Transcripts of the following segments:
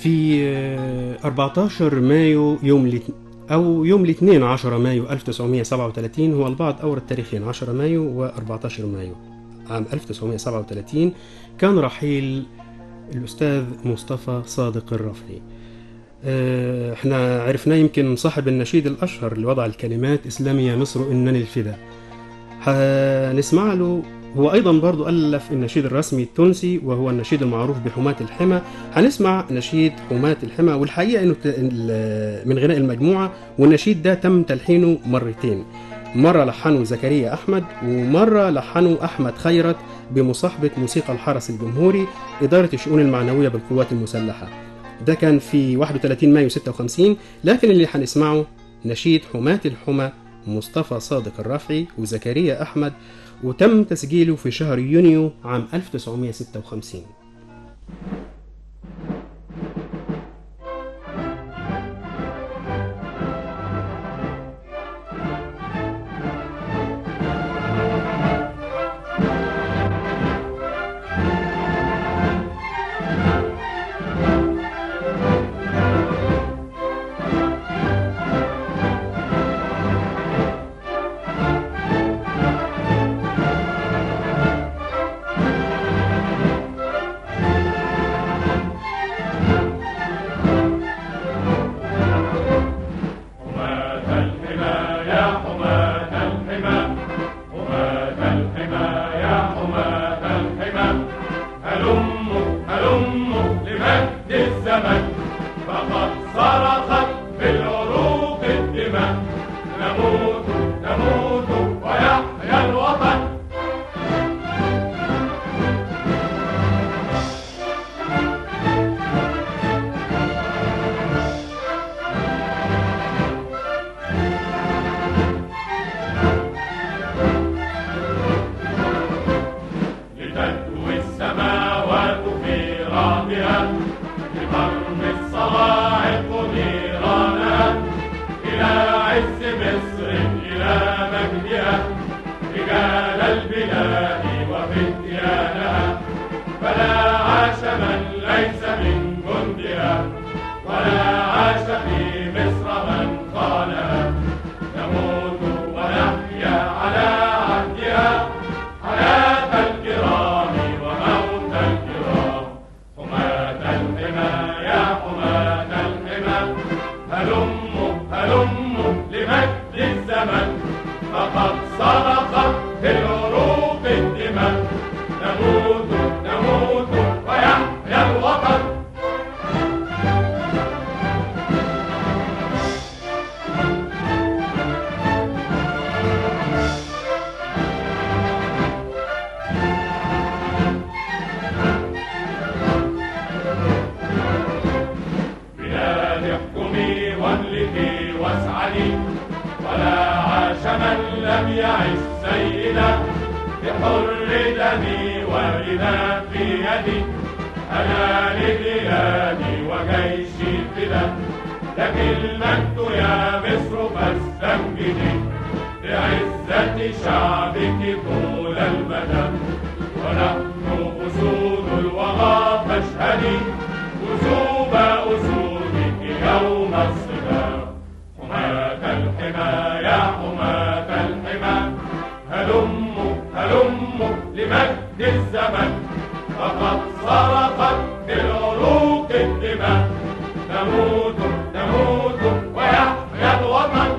في آه، 14 مايو يوم الاث- أو يوم الاثنين 10 مايو 1937 هو البعض أورد تاريخين 10 مايو و14 مايو عام 1937 كان رحيل الأستاذ مصطفى صادق الرفعي آه، احنا عرفناه يمكن صاحب النشيد الأشهر اللي وضع الكلمات إسلامي مصر إنني الفدا هنسمع له هو أيضا برضو ألف النشيد الرسمي التونسي وهو النشيد المعروف بحماة الحمى هنسمع نشيد حماة الحمى والحقيقة إنه ت- ال- من غناء المجموعة والنشيد ده تم تلحينه مرتين مرة لحنه زكريا أحمد ومرة لحنه أحمد خيرت بمصاحبة موسيقى الحرس الجمهوري إدارة الشؤون المعنوية بالقوات المسلحة ده كان في 31 مايو 56 لكن اللي هنسمعه نشيد حماة الحمى مصطفى صادق الرافعي وزكريا أحمد وتم تسجيله في شهر يونيو عام 1956 حماة الحمى يا حماة الحمى حماة الحمى يا حماة الحمى هلموا هلموا لمجد الزمن فقد صرخت بالعروق الدماء نموت نموت ويحيا الوطن لتدوي السماوات في رعدها لترم الصواعق نيرانها إلى عز مصر إلى مجدها رجال البلاد وفتيانها فلا عاش من ليس من جندها ولا عاش في مصر من خانها نموت ونحيا على عهدها حياة الكرام وموت الكرام حماة الحمى يا حماة الحمى هلموا هلموا لمجد الزمن فقد صرخت في العروق الدماء نموت نموت ويحيا الوطن بلاد احكمي واملكي واسعدي ولا عاش من لم يعش سيدا بحر دمي وغنى في يدي أنا لبلادي وجيشي فدا لك المجد يا مصر فاستمجدي بعزة شعبك طول المدى ونحن أسود الوغى فاشهدي أسوب أسودك يوم الصبا حماة الحمى يا حماة الحمى هلموا هلموا لمجد الزمن فقد صرخت بالعروق الدماء نموت نموت ويحيا الوطن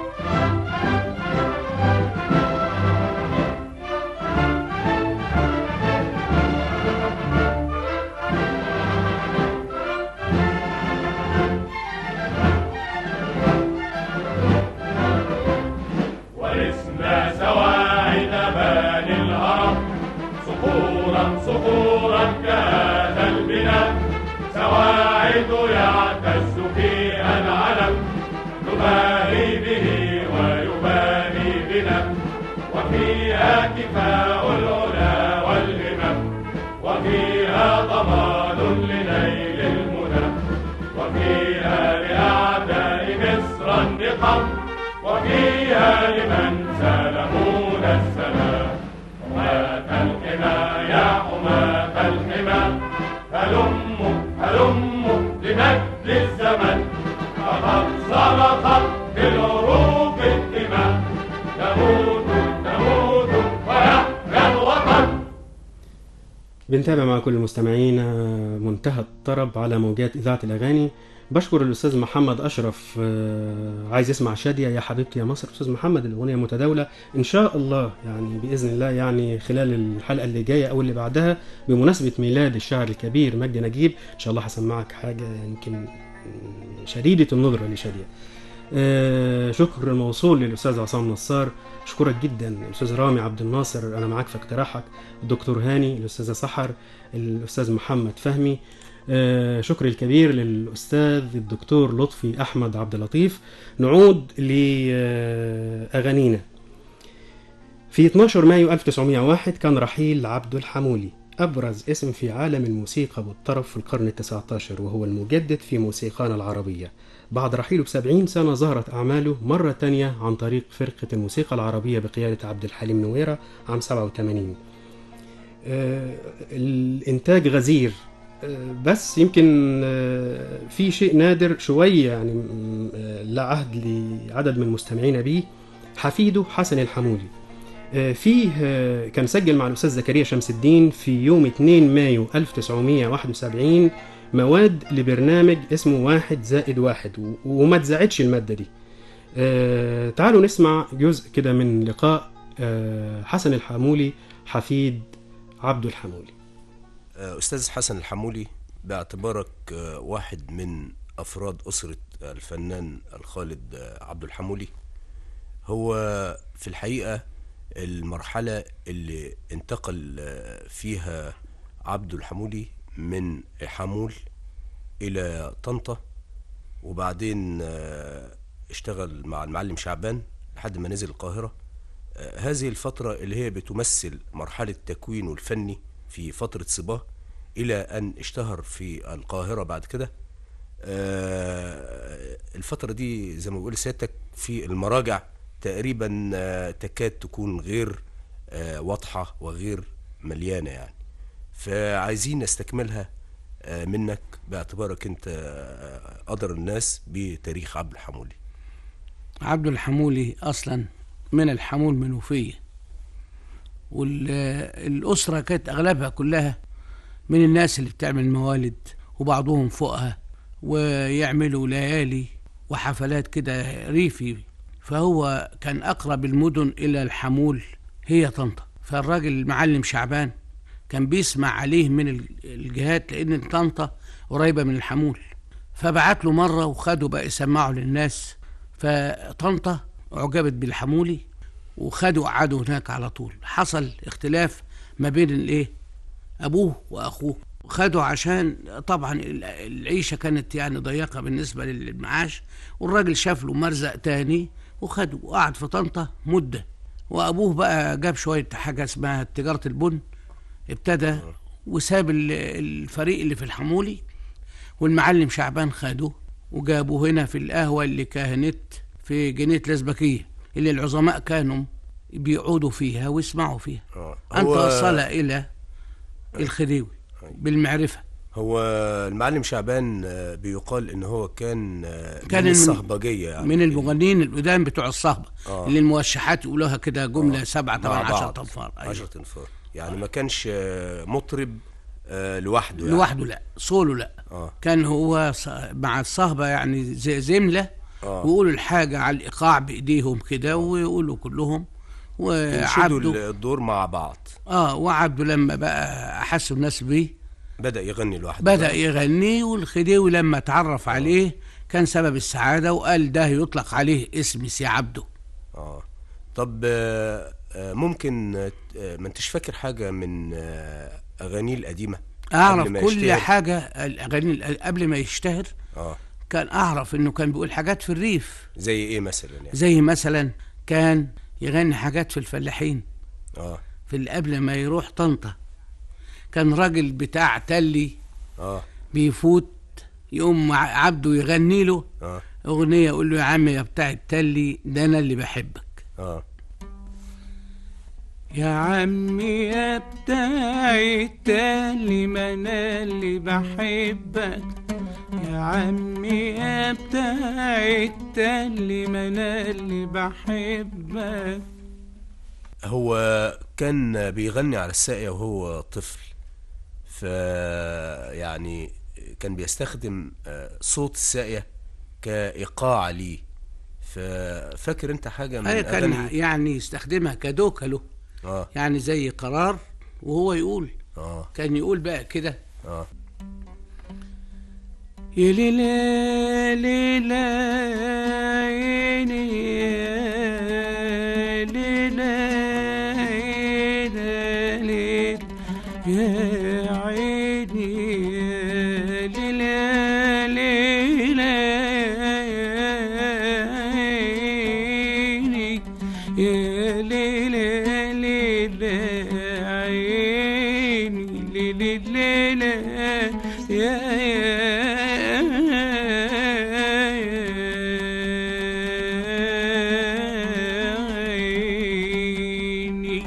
ورثنا سواعد بني الهرم صخورا صخورا كهذا البناء سواعد يعتز فيها العلم نباهي به ويباهي بنا وفيها كفاء العلا والهمم وفيها ضمان لنيل المنى وفيها لأعداء مصر النقم وفيها لمن سلمون السلام حماة الحمى يا حماة الحمى هلموا هلموا بنجل الزمن فقد صرخت في العروق الدماء تموت تموت ويحيا الوطن بنتابع مع كل المستمعين منتهى الطرب على موجات إذاعة الأغاني بشكر الأستاذ محمد أشرف آه، عايز يسمع شادية يا حبيبتي يا مصر أستاذ محمد الأغنية متداولة إن شاء الله يعني بإذن الله يعني خلال الحلقة اللي جاية أو اللي بعدها بمناسبة ميلاد الشاعر الكبير مجدي نجيب إن شاء الله هسمعك حاجة يمكن شديدة الندرة لشادية آه، شكر موصول للأستاذ عصام نصار أشكرك جدا الأستاذ رامي عبد الناصر أنا معاك في اقتراحك الدكتور هاني الأستاذة سحر الأستاذ محمد فهمي آه، شكر الكبير للأستاذ الدكتور لطفي أحمد عبد اللطيف نعود لأغانينا في 12 مايو 1901 كان رحيل عبد الحمولي أبرز اسم في عالم الموسيقى والطرب في القرن التسعة عشر وهو المجدد في موسيقانا العربية بعد رحيله بسبعين سنة ظهرت أعماله مرة تانية عن طريق فرقة الموسيقى العربية بقيادة عبد الحليم نويرة عام 87 آه، الإنتاج غزير آه، بس يمكن آه، في شيء نادر شوية يعني م- آه، لا عهد لعدد من المستمعين به حفيده حسن الحمولي آه، فيه آه، كان سجل مع الأستاذ زكريا شمس الدين في يوم 2 مايو 1971 مواد لبرنامج اسمه واحد زائد واحد و- وما اتذاعتش المادة دي آه، تعالوا نسمع جزء كده من لقاء آه، حسن الحمولي حفيد عبد الحمولي أستاذ حسن الحمولي باعتبارك آه، واحد من أفراد أسرة الفنان الخالد آه، عبد الحمولي هو في الحقيقة المرحلة اللي انتقل آه، فيها عبد الحمولي من حمول إلى طنطا وبعدين آه، اشتغل مع المعلم شعبان لحد ما نزل القاهرة آه، هذه الفترة اللي هي بتمثل مرحلة تكوينه الفني في فترة صباه إلى أن اشتهر في القاهرة بعد كده آه، الفترة دي زي ما بقول سيادتك في المراجع تقريبا آه، تكاد تكون غير آه، واضحة وغير مليانة يعني فعايزين نستكملها آه، منك باعتبارك انت آه، قدر الناس بتاريخ عبد الحمولي عبد الحمولي اصلا من الحمول منوفيه والاسره كانت اغلبها كلها من الناس اللي بتعمل موالد وبعضهم فوقها ويعملوا ليالي وحفلات كده ريفي فهو كان اقرب المدن الى الحمول هي طنطا فالراجل المعلم شعبان كان بيسمع عليه من ال- الجهات لان طنطا قريبه من الحمول فبعت له مره وخدوا بقى يسمعوا للناس فطنطا اعجبت بالحمولي وخدوا قعدوا هناك على طول حصل اختلاف ما بين الايه ابوه واخوه خدوا عشان طبعا ال- العيشه كانت يعني ضيقه بالنسبه للمعاش والراجل شاف له مرزق تاني وخده وقعد في طنطا مده وابوه بقى جاب شويه حاجه اسمها تجاره البن ابتدى وساب ال- الفريق اللي في الحمولي والمعلم شعبان خده وجابوه هنا في القهوه اللي كانت في جنينه الازبكيه اللي العظماء كانوا بيقعدوا فيها ويسمعوا فيها آه. أن هو- توصل إلى الخديوي بالمعرفة هو المعلم شعبان آه، بيقال ان هو كان آه، كان من من- الصهبجيه يعني من المغنيين القدام بتوع الصهبة آه. اللي الموشحات يقولوها كده جملة سبعة مع طبعا عشرة بعض. أنفار أيوة. عشرة انفار يعني ما كانش آه، مطرب آه، لوحده يعني لوحده لا سولو لا اه كان هو ص- مع الصهبة يعني زي زملة آه. ويقولوا الحاجة على الإيقاع بإيديهم كده ويقولوا كلهم ينشدوا وعبده الدور مع بعض اه وعبده لما بقى أحسوا الناس بيه بدأ يغني لوحده بدأ يغني والخديوي لما اتعرف عليه كان سبب السعادة وقال ده يطلق عليه اسم سي عبده اه طب آه، آه، ممكن آه، آه، ما انتش فاكر حاجة من آه، أغانيه القديمة أعرف قبل ما كل يشتهر؟ حاجة الأغاني ال- قبل ما يشتهر اه كان أعرف إنه كان بيقول حاجات في الريف زي ايه مثلا يعني زي مثلا كان يغني حاجات في الفلاحين اه في ال- قبل ما يروح طنطا كان راجل بتاع تلي اه بيفوت يقوم مع- عبده يغني له اه أغنية يقول له يا عم يا بتاع التلي ده أنا اللي بحبك اه يا عمي يا بتاع التالي ما انا اللي بحبك يا عمي يا بتاع التل ما انا اللي بحبك هو كان بيغني على الساقية وهو طفل ف يعني كان بيستخدم آه، صوت الساقية كإيقاع ليه ففاكر انت حاجة من هي كان أغاني يعني يستخدمها كدوكة له اه يعني زي قرار وهو يقول اه كان يقول بقى كده اه يا ليلى ليلى عيني يا ليلى ليلى ليلى يا عيني يا ليلى ليلى عيني يا ليلى ليلى عيني ليلى ليلى يا عيني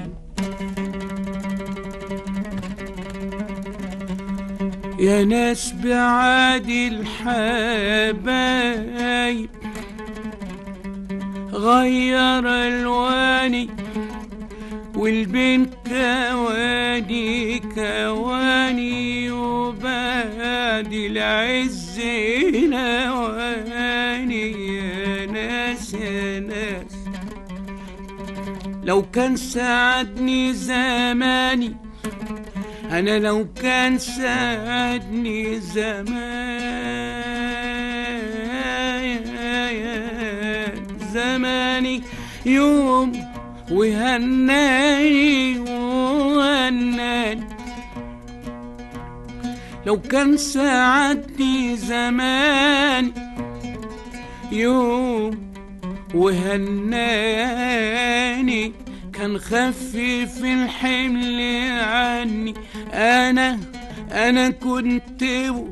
يا ناس بعادي الحبايب غير الواني والبنت كواني كواني وبعد العز نواني يا ناس يا ناس لو كان ساعدني زماني أنا لو كان ساعدني زمان زماني يوم وهناني وهناني لو كان ساعدني زمان يوم وهناني كان خفف الحمل عني انا انا كنت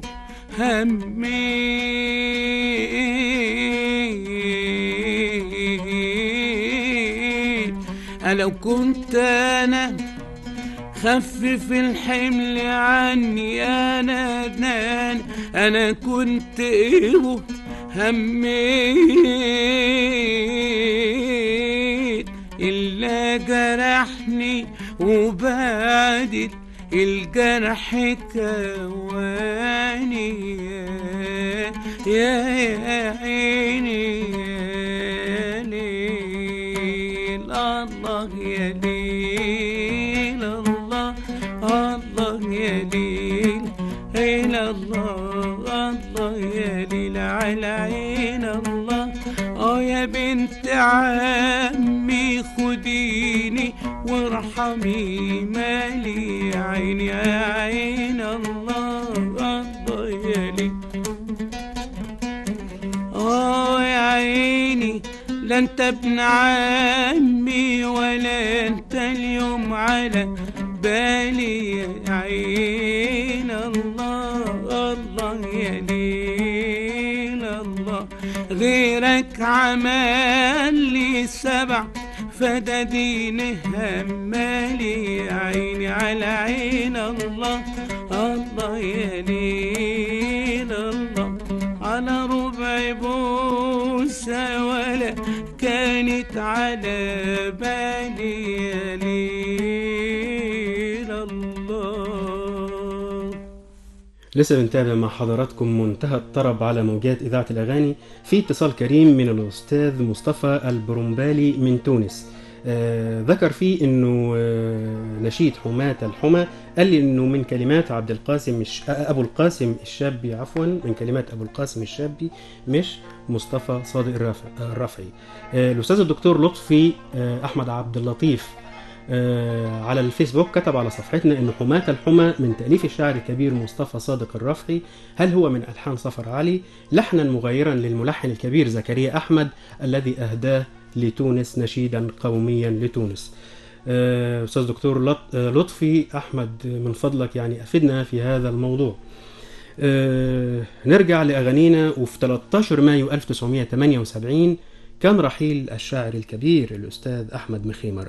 همي أنا لو كنت انا خفف الحمل عني انا انا انا كنت ايه هميت الا جرحني وبعدت الجرح كواني يا- يا يا عيني يا ليل الله يا ليل الله الله يا ليل عين الله الله يا ليل على عين الله اه يا بنت عمي خديني وارحمي مالي عيني يا عين الله الله يا ليل اه يا عيني لا انت ابن عمي ولا انت اليوم على بالي يا عين الله الله يا ليل الله غيرك عمل لي سبع فدادين همالي يا عيني على عين الله الله يا ليل الله على ربع بوسة ولا كانت على بالي يا ليل الله لسه بنتابع مع حضراتكم منتهى الطرب على موجات إذاعة الأغاني في اتصال كريم من الأستاذ مصطفى البرمبالي من تونس آه ذكر فيه انه آه نشيد حماة الحمى قال لي انه من كلمات عبد القاسم الش... آه، ابو القاسم الشابي عفوا من كلمات ابو القاسم الشابي مش مصطفى صادق الرافع الرافعي آه الاستاذ الدكتور لطفي آه احمد عبد اللطيف آه، على الفيسبوك كتب على صفحتنا ان حماة الحمى من تأليف الشاعر الكبير مصطفى صادق الرفعي هل هو من ألحان صفر علي لحنا مغيرا للملحن الكبير زكريا أحمد الذي أهداه لتونس نشيدا قوميا لتونس آه، أستاذ دكتور لط- آه، لطفي أحمد من فضلك يعني أفدنا في هذا الموضوع آه، نرجع لأغانينا وفي 13 مايو 1978 كان رحيل الشاعر الكبير الأستاذ أحمد مخيمر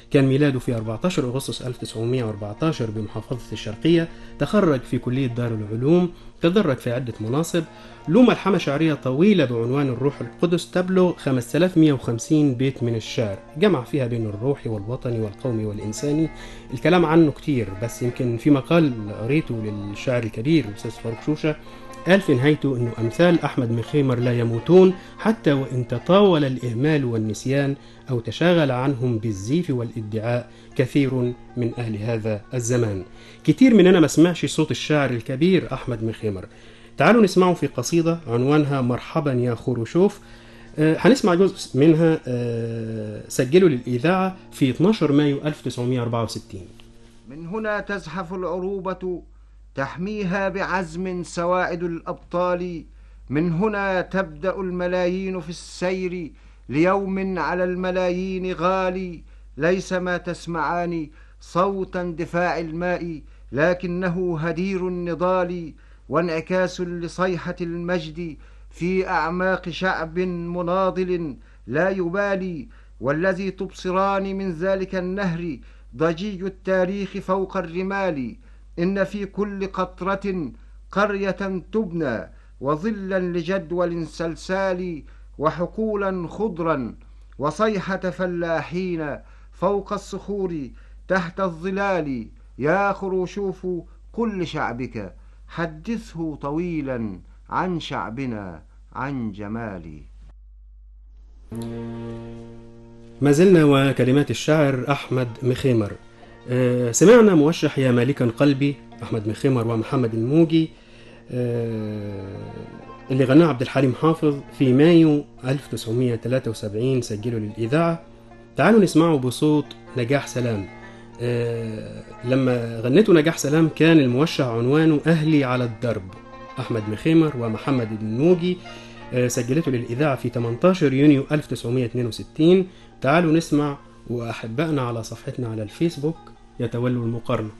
كان ميلاده في 14 أغسطس 1914 بمحافظة الشرقية تخرج في كلية دار العلوم تدرج في عدة مناصب له ملحمة شعرية طويلة بعنوان الروح القدس تبلغ 5150 بيت من الشعر جمع فيها بين الروحي والوطني والقومي والإنساني الكلام عنه كتير بس يمكن في مقال قريته للشاعر الكبير الأستاذ فاروق شوشة قال في نهايته أنه أمثال أحمد مخيمر لا يموتون حتى وإن تطاول الإهمال والنسيان أو تشاغل عنهم بالزيف والادعاء كثير من أهل هذا الزمان كتير مننا ما سمعش صوت الشاعر الكبير أحمد مخيمر تعالوا نسمعه في قصيدة عنوانها مرحبا يا خروشوف آه، هنسمع جزء منها آه، سجله للإذاعة في 12 مايو 1964 من هنا تزحف العروبة تحميها بعزم سواعد الأبطال من هنا تبدأ الملايين في السير ليوم على الملايين غالي ليس ما تسمعان صوت اندفاع الماء لكنه هدير النضال وانعكاس لصيحة المجد في أعماق شعب مناضل لا يبالي والذي تبصران من ذلك النهر ضجيج التاريخ فوق الرمال إن في كل قطرة قرية تبنى وظلا لجدول سلسال وحقولا خضرا وصيحة فلاحين فوق الصخور تحت الظلال يا خروشوف قل لشعبك حدثه طويلا عن شعبنا عن جمالي ما زلنا وكلمات الشاعر أحمد مخيمر آه، سمعنا موشح يا مالكا قلبي أحمد مخيمر ومحمد الموجي آه، اللي غناه عبد الحليم حافظ في مايو 1973 سجله للإذاعة تعالوا نسمعه بصوت نجاح سلام آه، لما غنته نجاح سلام كان الموشح عنوانه أهلي على الدرب أحمد مخيمر ومحمد الموجي آه، سجلته للإذاعة في 18 يونيو 1962 تعالوا نسمع وأحبائنا على صفحتنا على الفيسبوك يتولوا المقارنة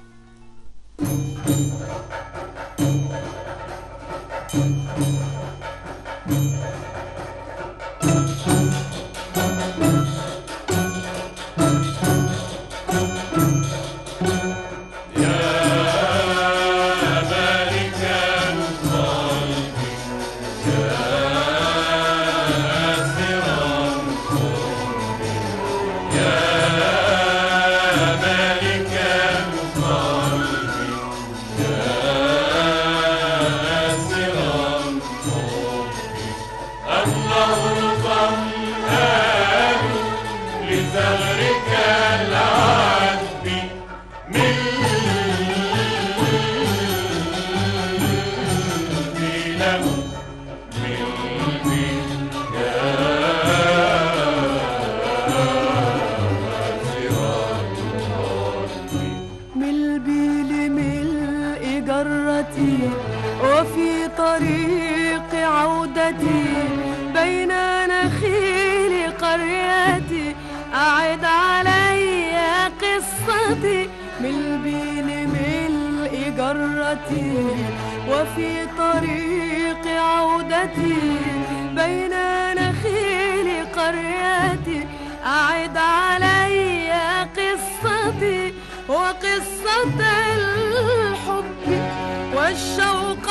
من البيل ملء جرتي وفي طريق عودتي بين نخيل قريتي أعد علي قصتي من البيل ملء جرتي وفي طريق عودتي بين نخيل قريتي أعد علي قصتي وقصة الحب والشوق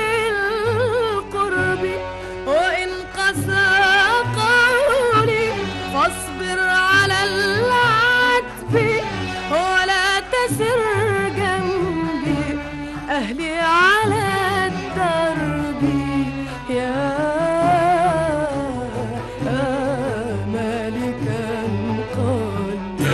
للقرب وإن قسى قولي فاصبر على العتب ولا تسر جنبي أهلي على الدرب يا مالكا قلبي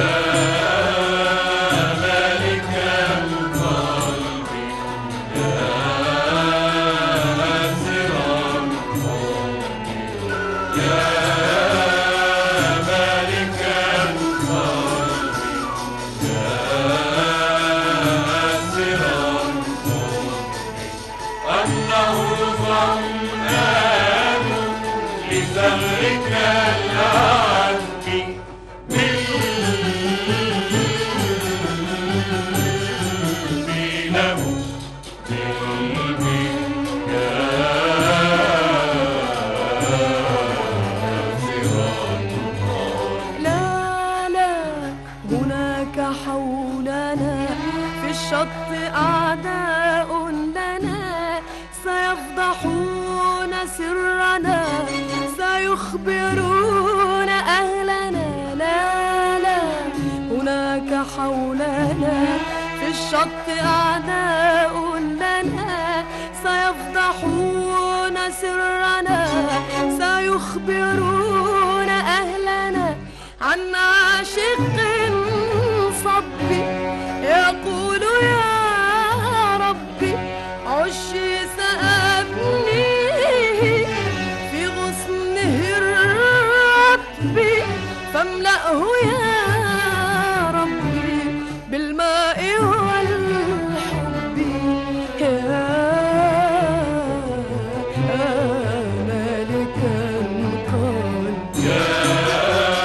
لا لا هنا سرنا سيخبرون أهلنا لا لا هناك حولنا في الشط أعداء لنا سيفضحون سرنا سيخبرون أهلنا عن عاشق صب يقول يا ربي عشي سأبنيه في غصنه الرطب فاملأه يا ربي بالماء والحب يا مالك القلب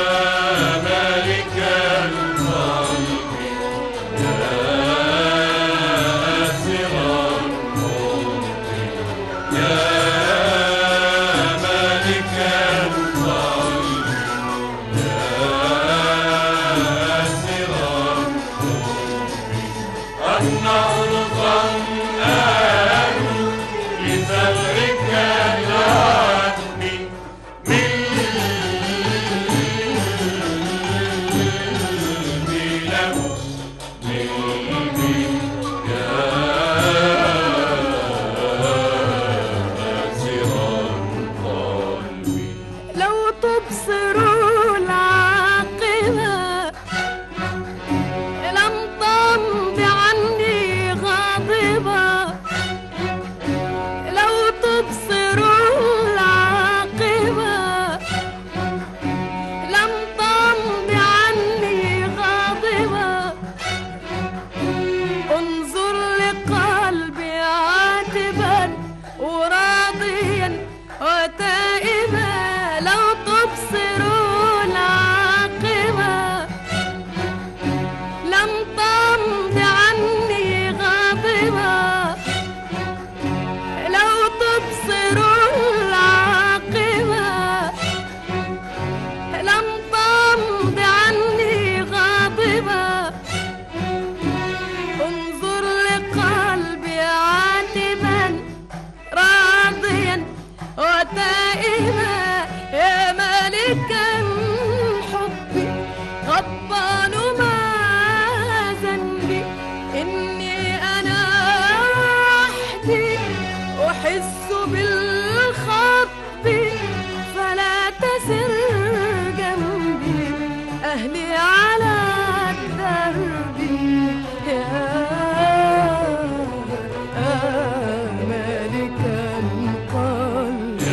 لو تبصروا العاقبة لم تمض عني غاضبة لو تبصروا العاقبة لم تمض عني غاضبة انظر لقلبي عاتبا وراضيا وتائبا لو تبصروا العاقبة لم تمض عني غاضبة لو تبصروا العاقبة لم تمض عني غاضبة انظر لقلبي عاتبا راضيا وتائبا يا مالك الحب غضبان ما ذنبي إني أنا وحدي أحس بالخطب فلا تسر جنبي أهلي على الدرب يا مالك القلب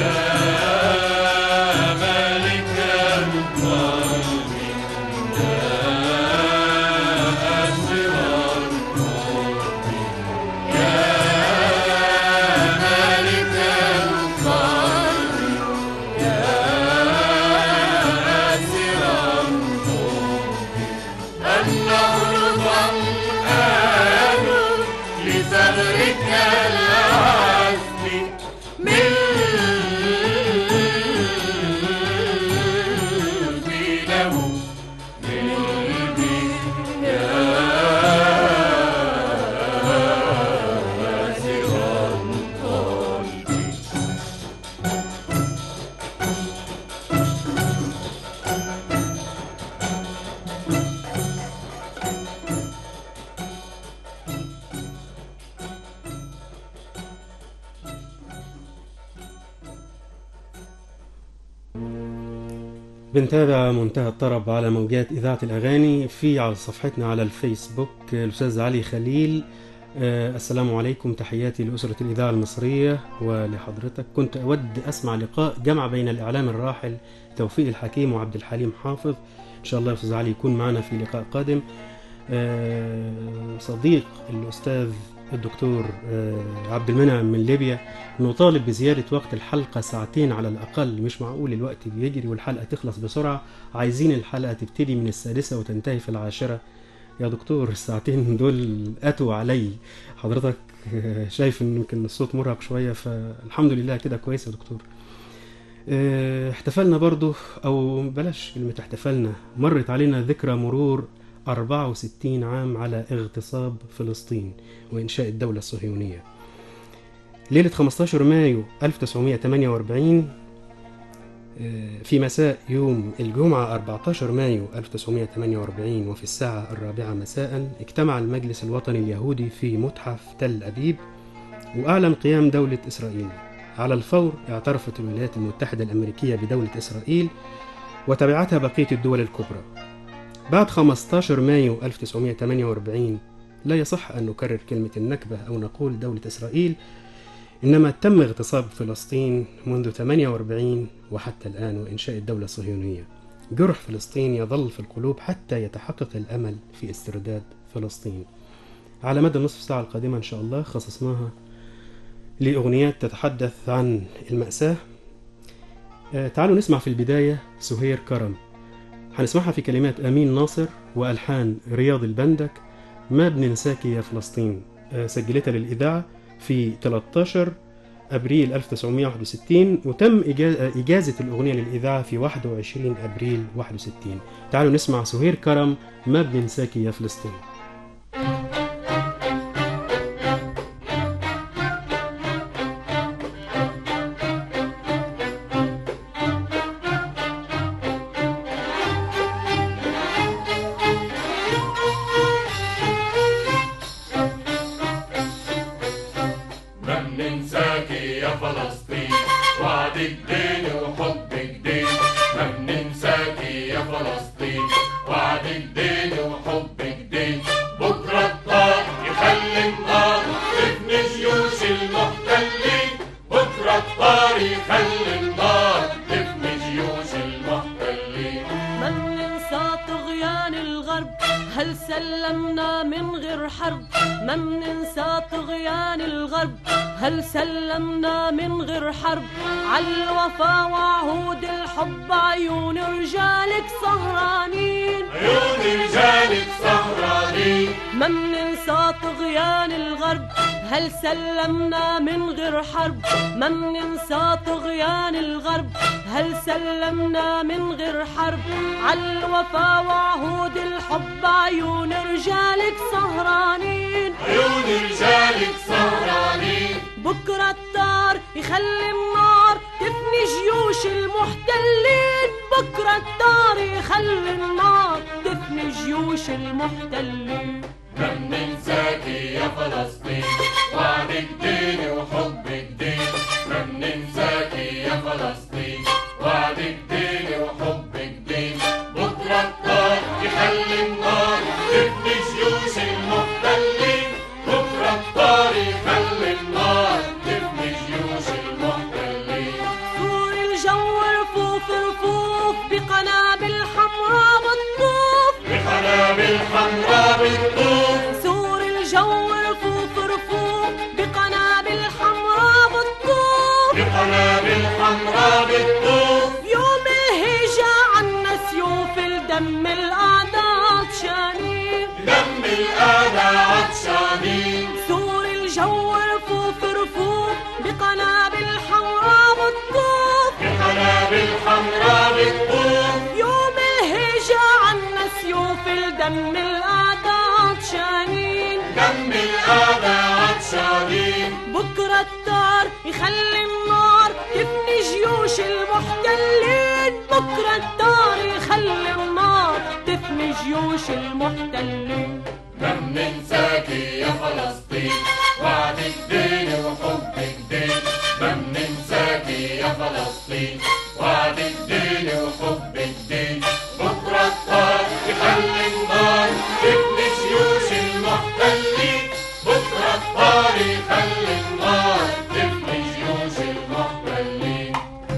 بنتابع منتهى الطرب على موجات إذاعة الأغاني في على صفحتنا على الفيسبوك الأستاذ علي خليل آه، السلام عليكم تحياتي لأسرة الإذاعة المصرية ولحضرتك كنت أود أسمع لقاء جمع بين الإعلام الراحل توفيق الحكيم وعبد الحليم حافظ إن شاء الله يا أستاذ علي يكون معنا في لقاء قادم آه، صديق الأستاذ الدكتور آه، عبد المنعم من ليبيا نطالب بزيادة وقت الحلقة ساعتين على الأقل مش معقول الوقت بيجري والحلقة تخلص بسرعة عايزين الحلقة تبتدي من السادسة وتنتهي في العاشرة يا دكتور الساعتين دول أتوا علي حضرتك آه، شايف ان يمكن الصوت مرهق شوية فالحمد لله كده كويس يا دكتور آه، احتفلنا برضو او بلاش كلمة احتفلنا مرت علينا ذكرى مرور 64 عام على اغتصاب فلسطين وإنشاء الدولة الصهيونية ليلة 15 مايو 1948 آه، في مساء يوم الجمعة 14 مايو 1948 وفي الساعة الرابعة مساء اجتمع المجلس الوطني اليهودي في متحف تل أبيب وأعلن قيام دولة إسرائيل على الفور اعترفت الولايات المتحدة الأمريكية بدولة إسرائيل وتبعتها بقية الدول الكبرى بعد 15 مايو 1948 لا يصح أن نكرر كلمة النكبة أو نقول دولة إسرائيل إنما تم اغتصاب فلسطين منذ 48 وحتى الآن وإنشاء الدولة الصهيونية جرح فلسطين يظل في القلوب حتى يتحقق الأمل في استرداد فلسطين على مدى النصف ساعة القادمة إن شاء الله خصصناها لأغنيات تتحدث عن المأساة آه، تعالوا نسمع في البداية سهير كرم هنسمعها في كلمات أمين ناصر وألحان رياض البندك ما بننساكي يا فلسطين آه، سجلتها للإذاعة في 13 أبريل 1961 وتم إجا- إجازة الأغنية للإذاعة في 21 أبريل 61 تعالوا نسمع سهير كرم ما بننساكي يا فلسطين ما بننساكي يا فلسطين وعدك دين وحبك دين ما بننساكي يا فلسطين وعدك دين وحبك دين بكرة الطار يخلي النار تفني جيوش المحتلين بكرة الطار يخلي النار تفني جيوش المحتلين ما بننسى طغيان الغرب هل سلمنا من غير حرب ما بننسى طغيان الغرب هل سلمنا من غير حرب عالوفا وعهود الحب عيون رجالك سهرانين عيون رجالك سهرانين ما بننسى طغيان الغرب هل سلمنا من غير حرب ما بننسى طغيان الغرب هل سلمنا من غير حرب عالوفا وعهود الحب عيون رجالك سهرانين عيون رجالك سهرانين بكرة الطار يخلي النار تفني جيوش المحتلين بكرة الطار يخلي النار تفني جيوش المحتلين ما بننساكي يا فلسطين وعدك دين وحبك دين ما بننساكي يا فلسطين وعدك دين وحبك دين بكرة الطار يخلي النار تفني جيوش المحتلين بكرة الطار يخلي النار تفني جيوش المحتلين طور الجو رفوف رفوف بقنابل حمراء بتطوف بقنابل حمراء بتطوف سور الجو رفوف رفوف بقنابل حمراء بتطوف بقنابل حمراء بتطوف يوم الهجا عنا سيوف الدم الأعداء عطشانين دم الأعداء عطشانين سور الجو رفوف رفوف بقنابل حمراء بتطوف بقنابل حمراء بتطوف يوم الهجا عنا سيوف الدم الأعداء عطشانين دم الأعداء عطشانين بكرة الطار يخلي النار تفني جيوش المحتلين بكرة الطار يخلي النار تفني جيوش المحتلين ما بننساكي يا فلسطين وعدك دين وحبك دين ما بننساكي يا فلسطين وعدك دين وحبك دين بكرة الطار يخلي النار تبني جيوش المحتلين بكرة الطار يخلي النار تبني جيوش المحتلين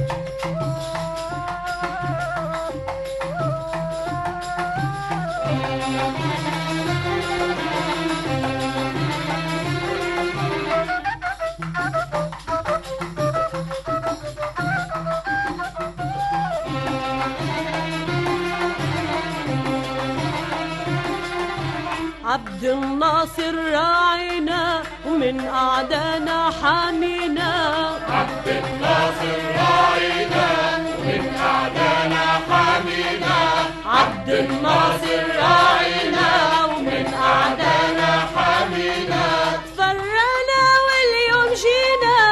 عبد الناصر راعينا ومن أعدانا حامينا عبد الناصر راعينا ومن أعدانا حامينا عبد الناصر راعينا ومن أعدانا حامينا تفرقنا واليوم جينا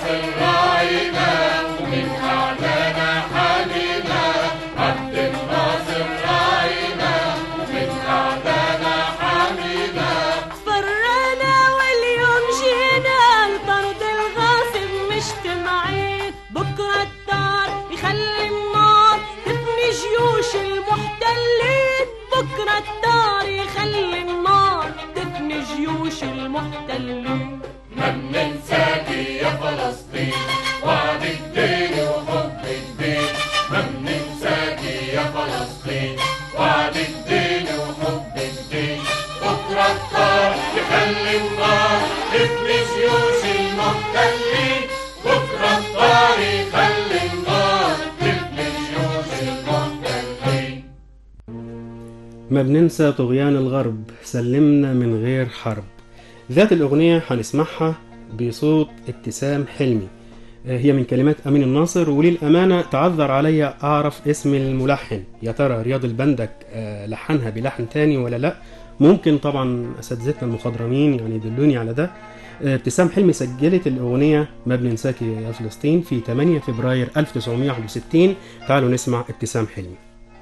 الناصر راعينا ومن أعدانا حامينا عبد الناصر راعينا ومن أعدانا حامينا فرنا واليوم جينا لطرد الغاصب مجتمعين بكرة الدار يخلي النار تفني جيوش المحتلين بكرة الدار يخلي النار تفني جيوش المحتلين ما بننساكي يا فلسطين وعد الدين وحب الدين ما بننساكي يا فلسطين وعد الدين وحب الدين بكرة الطار يخلي النار تفني جيوش المحتلين بكرة الطار يخلي النار تفني جيوش المحتلين ما بننسى طغيان الغرب سلمنا من غير حرب ذات الأغنية هنسمعها بصوت ابتسام حلمي آه، هي من كلمات أمين الناصر وللأمانة تعذر علي أعرف اسم الملحن يا ترى رياض البندك آه، لحنها بلحن تاني ولا لأ ممكن طبعا أساتذتنا المخضرمين يعني يدلوني على ده آه، ابتسام حلمي سجلت الأغنية ما بننساكي يا فلسطين في 8 فبراير 1961 تعالوا نسمع ابتسام حلمي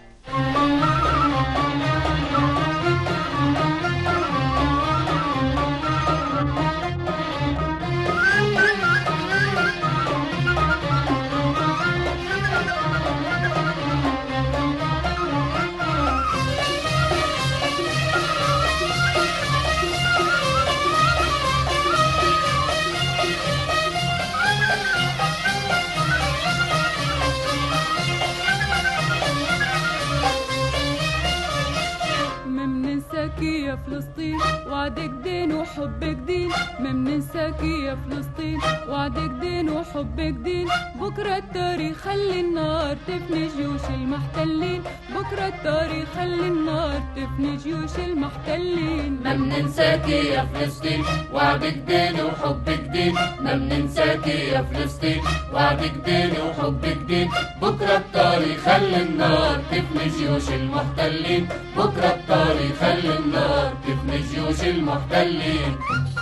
ما بننساكي يا فلسطين وعدك دين وحبك دين ما بننساكي يا فلسطين وعدك دين وحبك دين بكرة التاريخ خلي النار تفني جيوش المحتلين بكرة التاريخ خلي النار تفني جيوش المحتلين ما بننساكي يا فلسطين وعدك دين وحبك دين ما بننساكي يا فلسطين وعدك دين وحبك دين بكرة التاريخ خلي النار تفني جيوش المحتلين بكرة التاريخ خلي النار تفني جيوش المحتلين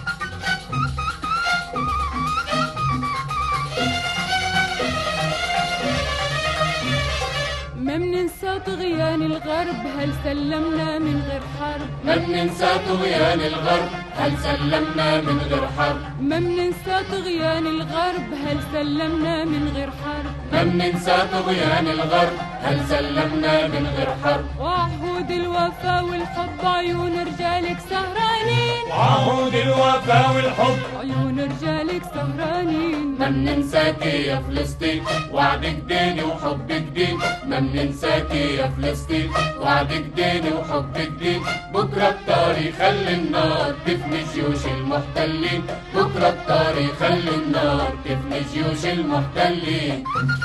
ما بننسى طغيان الغرب هل سلمنا من غير حرب ما بننسى طغيان الغرب هل سلمنا من غير حرب ما بننسى طغيان الغرب هل سلمنا من غير حرب ما بننسى طغيان الغرب هل سلمنا من غير حرب وعهود الوفا والحب عيون رجالك سهرانين وعهود الوفا والحب عيون رجالك سهرانين ما بننساكي يا فلسطين وعدك ديني وحبك دين ما بننساكي يا فلسطين وعدك ديني وحبك دين بكرة الطاري خلي النار تفني جيوش المحتلين بكرة الطاري خلي النار تفني جيوش المحتلين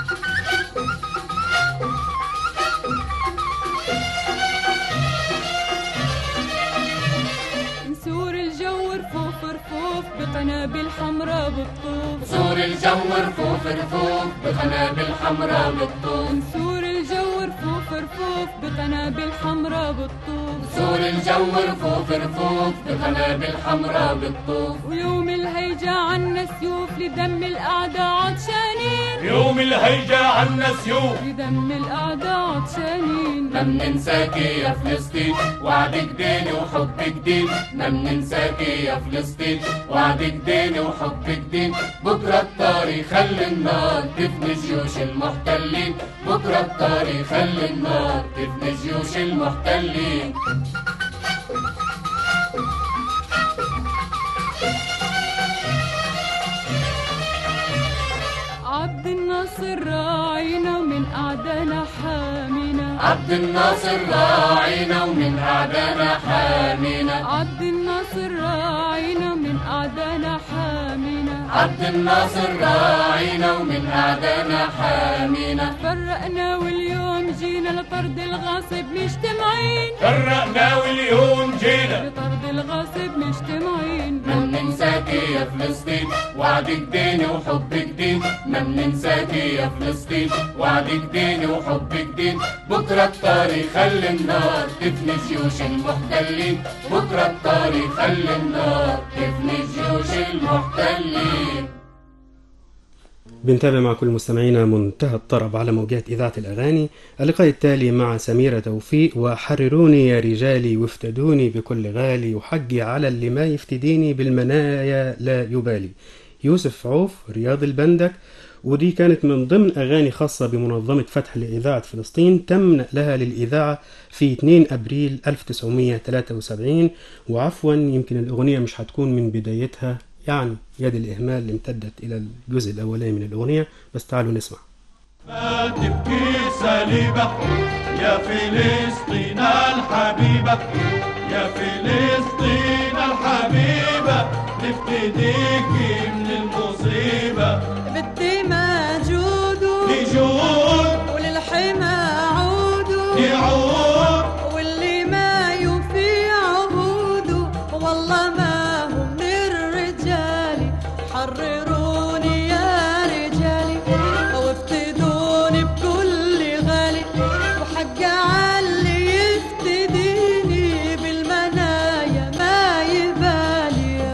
نسور الجو رفوف رفوف بقنابل حمراء بالطوف سور الجو رفوف رفوف بقنابل حمراء بالطوف نسور الجو رفوف رفوف بقنابل حمراء بالطوف سور الجو رفوف رفوف بقنابل حمراء بالطوف ويوم الهيجة عنا سيوف لدم الأعداء عطشانين يوم الهيجة عنا سيوف لدم الأعداء عطشانين ما بننساكي يا فلسطين وعدك ديني وحبك دين ما بننساكي يا فلسطين وعدك ديني وحبك دين بكرة الطاري خلي النار تفني جيوش المحتلين بكرة الطاري خلي النار تفني جيوش المحتلين عبد الناصر راعينا ومن أعدانا حامينا عبد الناصر راعينا ومن أعدانا حامينا عبد الناصر راعينا ومن أعدانا حامينا عبد الناصر راعينا ومن أعدانا حامينا فرقنا واليوم جينا لطرد الغاصب مجتمعين فرقنا واليوم جينا لطرد الغاصب مجتمعين ما بننساكي يا فلسطين وعدك ديني وحبك دين ما بننساكي يا فلسطين وعدك ديني وحبك دين بكرة الطاري خلي النار تفني جيوش المحتلين بكرة الطاري خلي النار تفني جيوش المحتلين بنتابع مع كل مستمعينا منتهى الطرب على موجات إذاعة الأغاني اللقاء التالي مع سميرة توفيق وحرروني يا رجالي وافتدوني بكل غالي وحجي على اللي ما يفتديني بالمنايا لا يبالي يوسف عوف رياض البندك ودي كانت من ضمن أغاني خاصة بمنظمة فتح لإذاعة فلسطين تم نقلها للإذاعة في 2 أبريل 1973 وعفوا يمكن الأغنية مش هتكون من بدايتها يعني يد الإهمال اللي امتدت إلى الجزء الأولاني من الأغنية بس تعالوا نسمع ما تبكي سليبة يا فلسطين الحبيبة يا فلسطين الحبيبة نفتديكي من المصيبة بالدماء جودوا نجود وللحمى عودوا نعود واللي ما يوفي عهوده والله ما هو من الرجال حرروني يا رجالي وافتدوني بكل غالي وحق علي يفتديني بالمنايا ما يبالي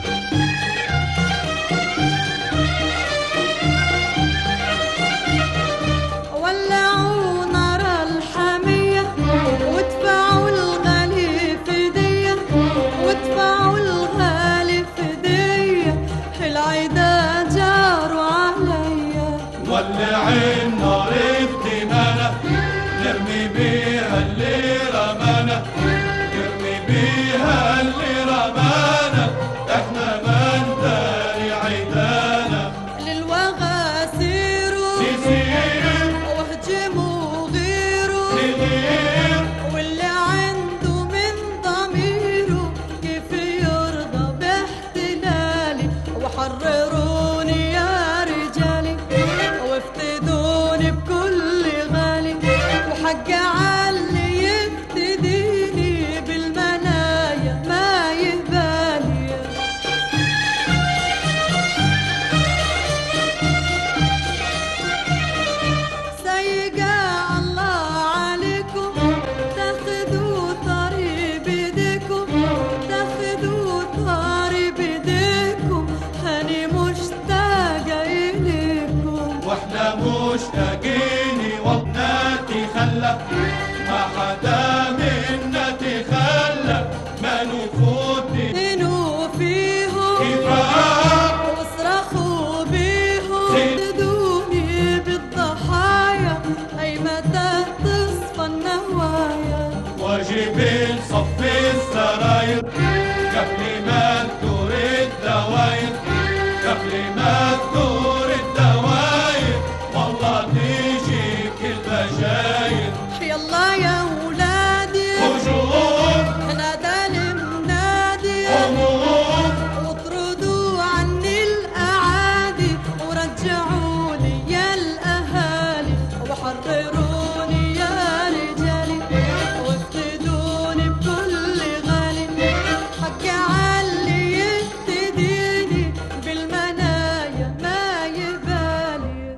ولعوا نار الحمية وادفعوا الغالي فدية وادفعوا الغالي فدية العدا جاروا عليا ولع النار بدمانا نرمي بيها اللي رمانا نرمي بيها اللي رمانا احنا ما نداري عيدانا للوغى سيروا سيسير واهجموا غيروا نغير واللي عنده من ضميره كيف يرضى باحتلالي وحرروني يا رجالي وافتدوني بكل غالي وحق علي يفتديني بالمنايا ما يبالي سيقى الله عليكم تاخذوا طاري بيديكم تاخذوا طاري بيديكم هاني مشتاقة إليكم واحنا مشتاقين وطنا تخلى ما حدا منا تخلى ما نفوت هنوا فيهم كفاح واصرخوا بيهم زين. زدوني بالضحايا أي متى تصفى النوايا واجب الصف السراير قبل ما تدور الدواير قبل ما تدور الدواير والله تجيك البشاير يلا يا ولادي هجوم نادى المنادي هموم واطردوا عني الأعادي ورجعوا لي يا الأهالي وحرروني يا رجالي وافتدوني بكل غالي حق علي يفتديني بالمنايا ما يبالي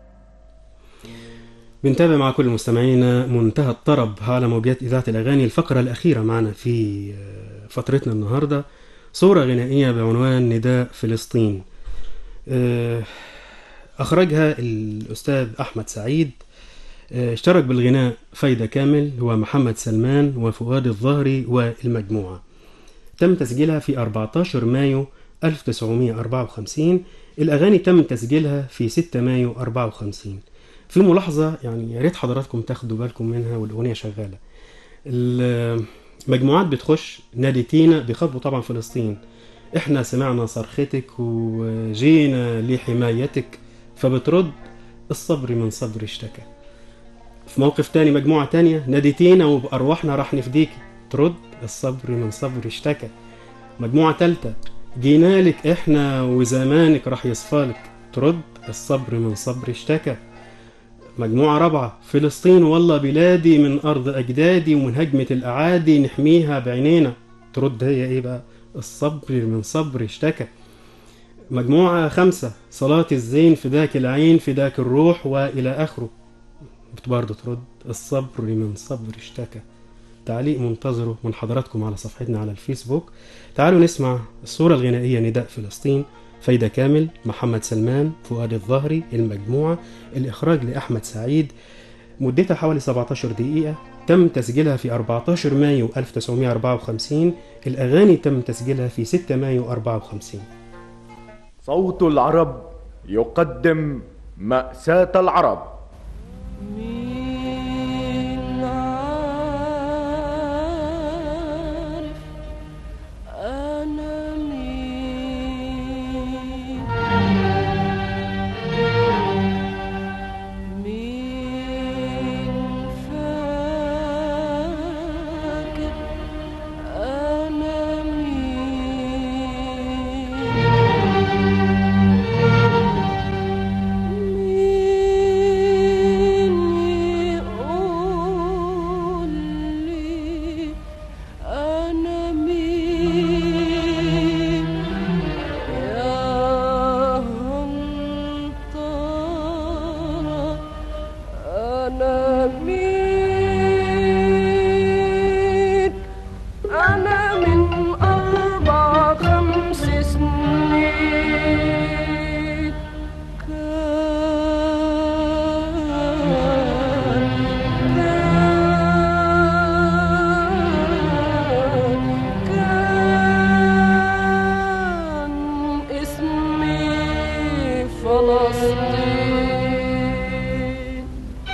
بنتابع مع كل مستمعينا منتهى الطرب على موجات إذاعة الأغاني الفقرة الأخيرة معنا في آه، فترتنا النهاردة صورة غنائية بعنوان نداء فلسطين آه، أخرجها الأستاذ أحمد سعيد آه، اشترك بالغناء فايدة كامل ومحمد سلمان وفؤاد الظهري والمجموعة تم تسجيلها في 14 مايو 1954 الأغاني تم تسجيلها في 6 مايو 54 في ملاحظة يعني يا ريت حضراتكم تاخدوا بالكم منها والأغنية شغالة المجموعات بتخش ناديتينا بيخاطبوا طبعا فلسطين احنا سمعنا صرختك وجينا لحمايتك فبترد الصبر من صبر اشتكى في موقف تاني مجموعة تانية ناديتينا وبأرواحنا راح نفديك ترد الصبر من صبر اشتكى مجموعة تالتة جينا لك احنا وزمانك راح يصفالك ترد الصبر من صبر اشتكى مجموعة رابعة فلسطين والله بلادي من أرض أجدادي ومن هجمة الأعادي نحميها بعينينا ترد هي إيه بقى الصبر من صبر اشتكى مجموعة خمسة صلاة الزين فداك العين فداك الروح وإلى آخره برضه ترد الصبر من صبر اشتكى تعليق منتظره من حضراتكم على صفحتنا على الفيسبوك تعالوا نسمع الصورة الغنائية نداء فلسطين فايدة كامل محمد سلمان فؤاد الظهري المجموعة الإخراج لأحمد سعيد مدتها حوالي 17 دقيقة تم تسجيلها في 14 مايو 1954 الأغاني تم تسجيلها في 6 مايو 54 صوت العرب يقدم مأساة العرب مين عارف أنا مين مين فاكر أنا مين مين يقول لي أنا مين يا هنطرة أنا مين أنا من أربع خمس سنين كان اسمي فلسطين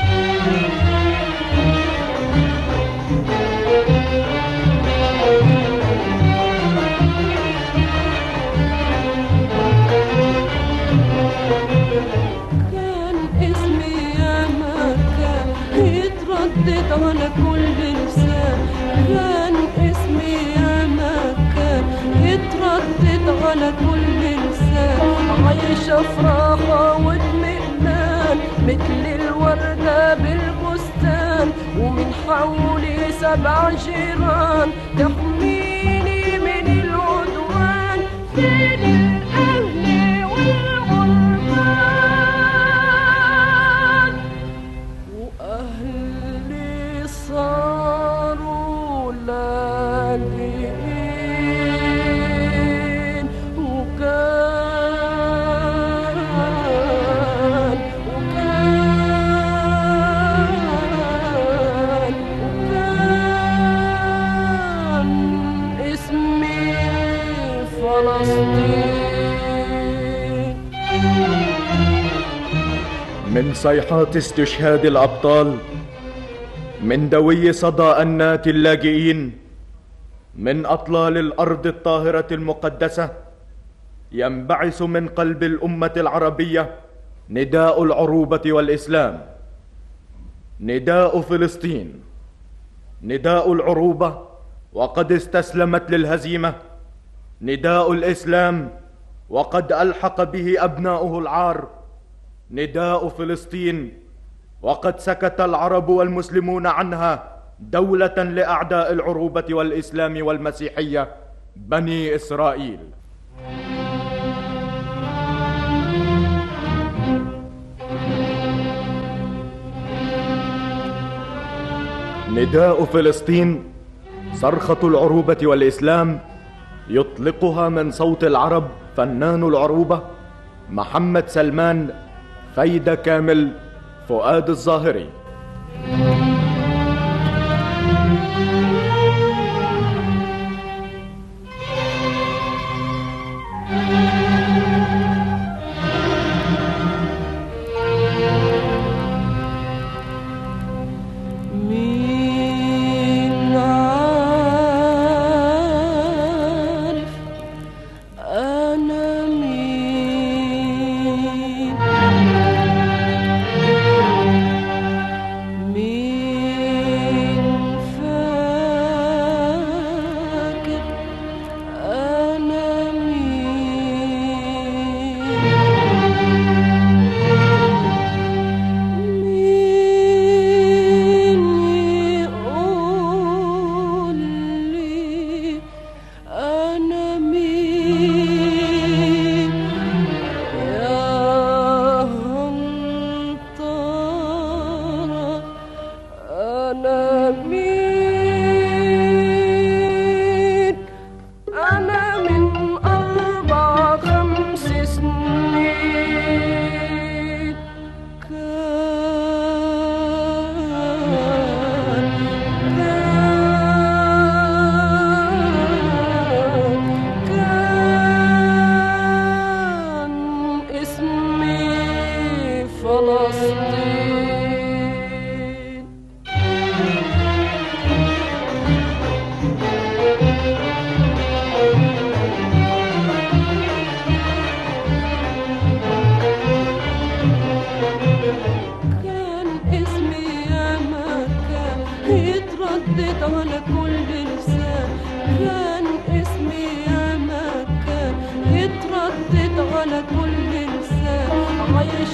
كان اسمي يا مكان يتردد على كل لسان كان اسمي يا مكان يتردد على كل لسان عايشة في راحة واطمئنان مثل الوردة بالبستان ومن حولي سبع جيران تحميني من العدوان فين الأهل والغربان وأهلي صاروا لاجئين وكان وكان وكان اسمي فلسطين من صيحات استشهاد الأبطال من دوي صدى أنات اللاجئين من أطلال الأرض الطاهرة المقدسة ينبعث من قلب الأمة العربية نداء العروبة والإسلام نداء فلسطين نداء العروبة وقد استسلمت للهزيمة نداء الإسلام وقد ألحق به أبناؤه العار نداء فلسطين وقد سكت العرب والمسلمون عنها دولة لأعداء العروبة والإسلام والمسيحية بني إسرائيل نداء فلسطين صرخة العروبة والإسلام يطلقها من صوت العرب فنان العروبة محمد سلمان فايدة كامل فؤاد الظاهري مين عارف أنا مين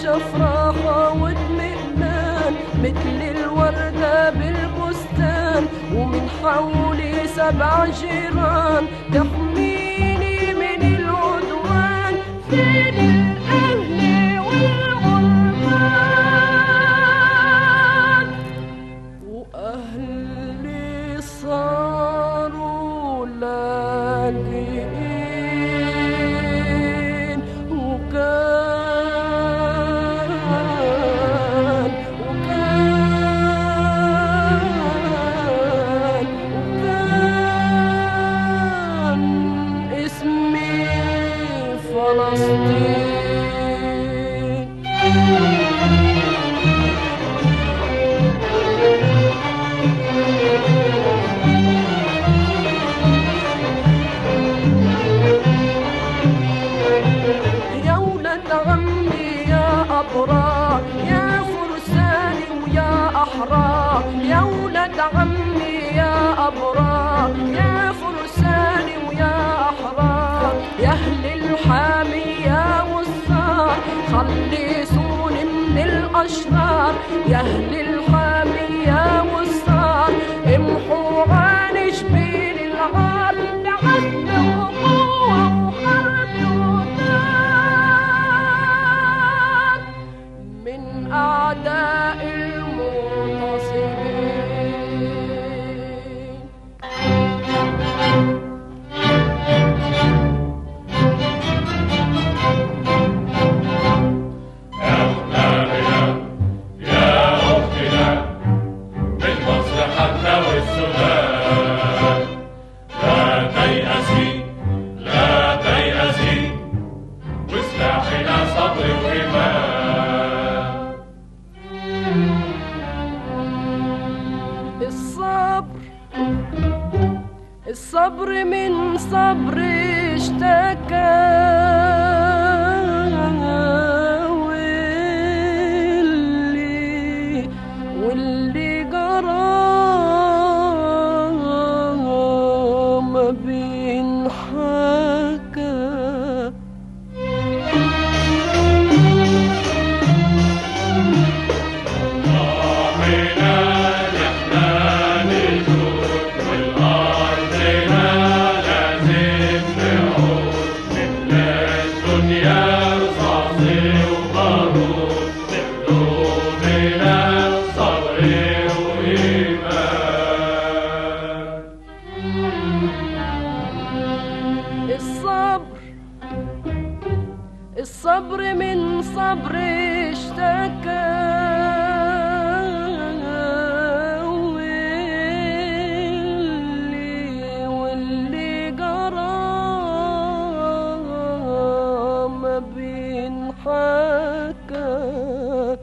شفراحة واطمئنان مثل الوردة بالبستان ومن حولي سبع جيران تحميني من العدوان فين الأهل والغربان وأهلي صاروا لاجئين وكان وكان وكان اسمي فلسطين يا ولد عمي يا أبرار يا فرساني ويا أحرار يا ولد عمي يا أبرار يا فرساني ويا أحرار يا أهل الحامي يا وصار خلصوني من الأشرار يا أهل الحامي يا وصار امحوا عن جبين العار بعزم وقوة وحرب ودار من أعداء المنتصرين يا أختنا من مصر حتى والسودان لا تيأسي لا تيأسي وسلاحنا صبر وإيمان الصبر الصبر من صبر اشتكى واللي واللي جرى ما بينحكى طاحنا نحنا نجود والأرضنا لازم نعود مثل الدنيا رصاصي وبارود بقلوبنا صبر وإيمان الصبر الصبر من صبر اشتكى واللي واللي جرى ما بينحكى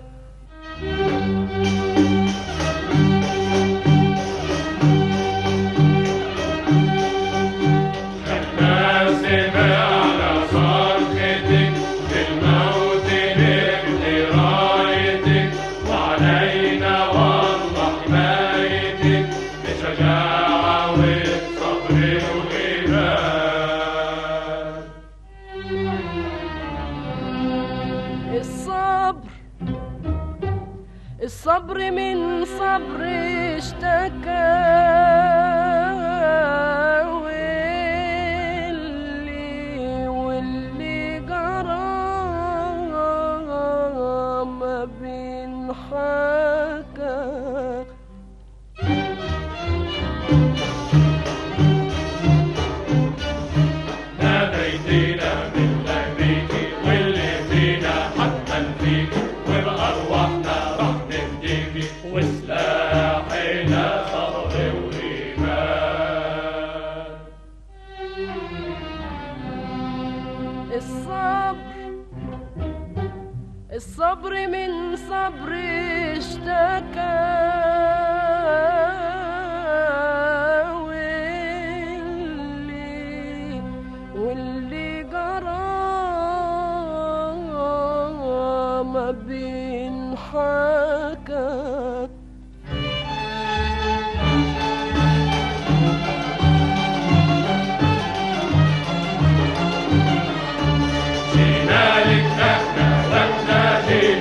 الناس على صرختك للموت نبني رايتك وعلينا والله حمايتك بشجاعة وصبر وإيمان الصبر الصبر من صبر اشتكى واللي واللي جرى ما بينحكى ناديتينا من لبيكي واللي فينا حتما فيكي وبأرواحنا راح نفديكي وسلاحنا صبر وإيمان الصبر الصبر من صبر اشتكى واللي واللي جرى ما بينحكى جينا لك احنا واحنا جينا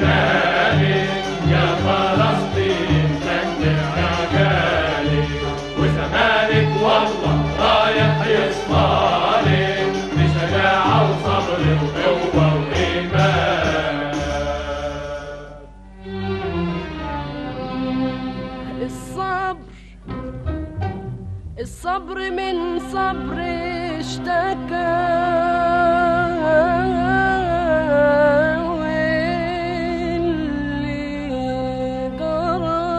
واللي جرى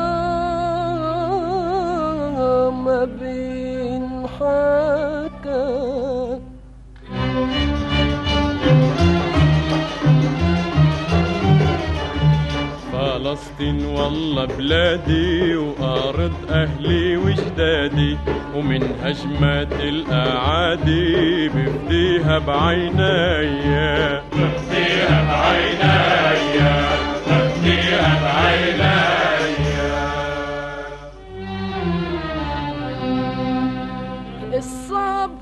ما بين حكى فلسطين والله بلادي وأرض أهلي وجدادي ومن هجمات الأعادي بفديها بعينيا بفديها بعينيا بفديها بعينيا الصبر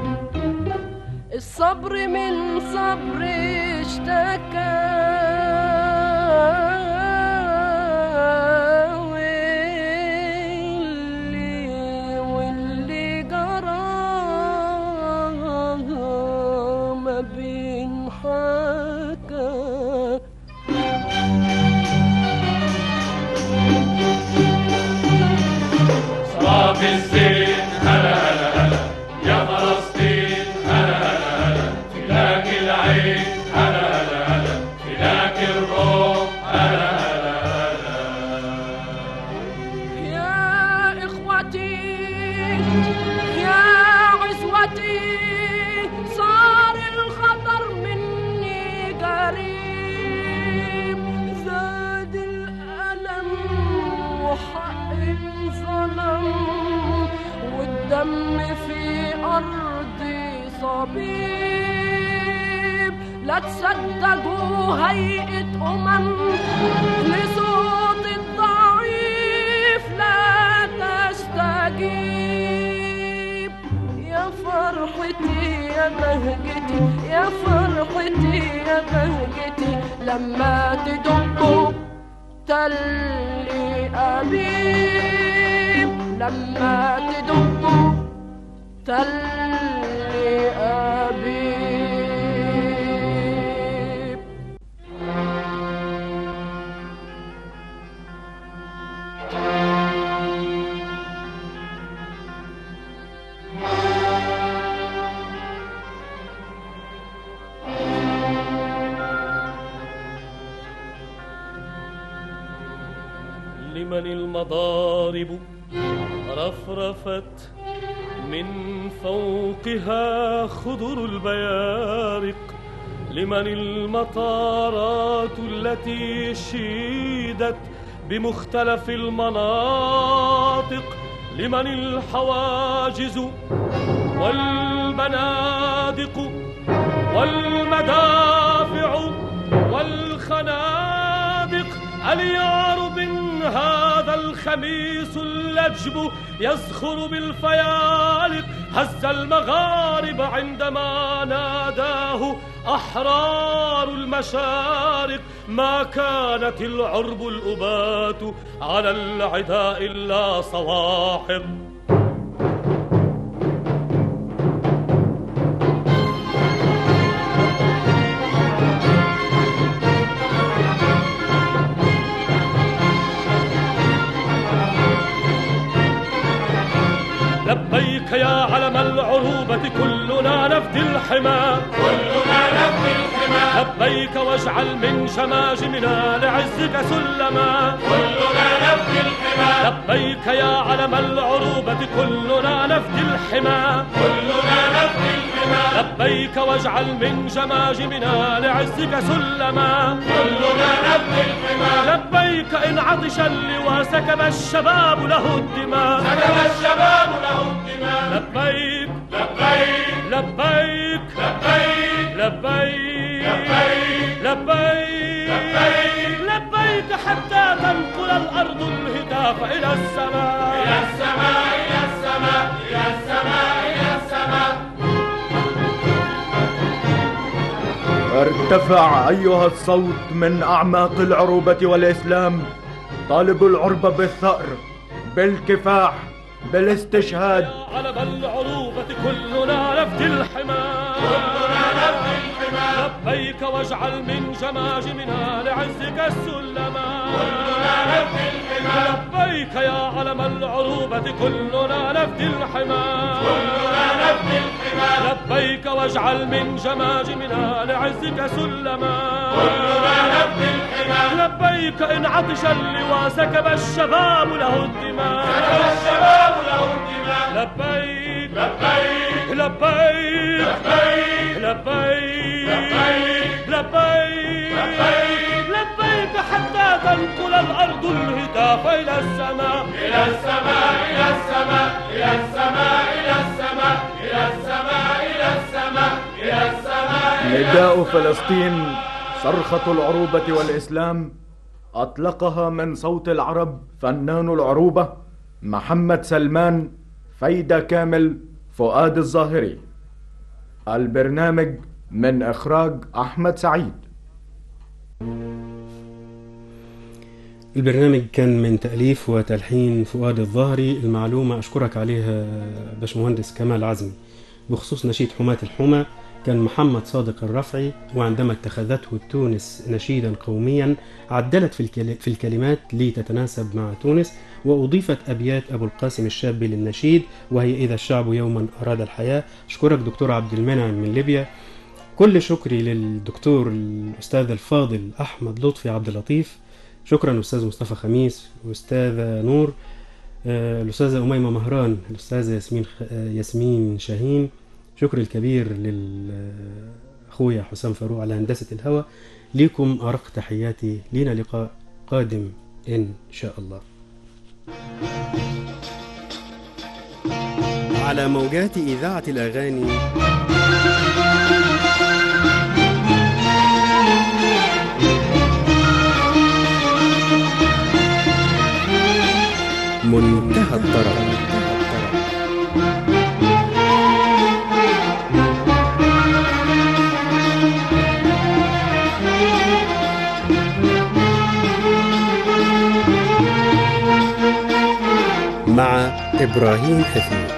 الصبر من صبر اشتكى واللي واللي جرى ما بين حكى صاب الزين هلا هلا هلا يا فلسطين هلا هلا هلا فداك العين هلا هلا هلا فداك الروح هلا هلا هلا يا إخوتي يا عزوتي صار الخطر مني قريب زاد الألم وحق انظلم والدم في أرضي صبيب لا تصدقوا هيئة أمم لصوت الضعيف لا تستجيب يا فرحتي يا بهجتي يا فرحتي يا بهجتي لما تدقوا تلي أبيب لما تدقوا تلي أبيب لمن المضارب رفرفت من فوقها خضر البيارق لمن المطارات التي شيدت بمختلف المناطق لمن الحواجز والبنادق والمدافع والخنادق أليعرب هذا الخميس اللجب يزخر بالفيالق هز المغارب عندما ناداه أحرار المشارق ما كانت العرب الأبات على العداء إلا صواحب لبيك يا علم العروبة كلنا نفدي الحمى كلنا نفدي الحمى لبيك واجعل من شماجمنا لعزك سلما كلنا نفدي الحمى لبيك يا علم العروبة كلنا نفدي الحمى كلنا نفدي الحمى لبيك واجعل من جماجمنا لعزك سلما كلنا نفدي الحمى لبيك إن عطش اللواء سكب الشباب له الدماء سكب الشباب له الدماء لبيك لبيك لبيك لبيك لبيك لبيك لبيك لبيك حتى تنقل الأرض الهتاف إلى السماء إلى السماء إلى السماء إلى السماء إلى السماء ارتفع أيها الصوت من أعماق العروبة والإسلام طالب العربة بالثأر بالكفاح بالاستشهاد علم العروبة كلنا نفدي الحمى كلنا نفدي الحمى الحمى لبيك واجعل من جماجمنا لعزك السلما كلنا نفدي الحمى لبيك يا علم العروبة كلنا نفدي الحمى كلنا نفدي الحمى لبيك واجعل من جماجمنا لعزك سلما كلنا نفدي الحمى لبيك إن عطش اللواء سكب الشباب له الدماء سكب الشباب له الدماء لبيك لبيك لبيك لبيك لبيك لبيك لبيك لبيك لبيك حتى تنقل الأرض الهتاف إلى السماء إلى السماء إلى السماء إلى السماء إلى السماء إلى السماء إلى السماء إلى السماء نداء فلسطين صرخة العروبة والإسلام أطلقها من صوت العرب فنان العروبة محمد سلمان فايدة كامل فؤاد الظاهري البرنامج من إخراج أحمد سعيد البرنامج كان من تأليف وتلحين فؤاد الظهري المعلومة أشكرك عليها باشمهندس كمال عزمي بخصوص نشيد حماة الحمى كان محمد صادق الرفعي وعندما اتخذته تونس نشيدا قوميا عدلت في, الكل... في الكلمات لتتناسب مع تونس وأضيفت أبيات أبو القاسم الشابي للنشيد وهي إذا الشعب يوما أراد الحياة أشكرك دكتور عبد المنعم من ليبيا كل شكري للدكتور الأستاذ الفاضل أحمد لطفي عبد اللطيف شكرا أستاذ مصطفى خميس وأستاذة نور آه، الأستاذة أميمة مهران الأستاذة ياسمين خ... آه، ياسمين شاهين شكر الكبير لأخويا حسام فاروق على هندسة الهوى ليكم أرق تحياتي لينا لقاء قادم إن شاء الله على موجات إذاعة الأغاني منتهى الطرب مع إبراهيم حفيظ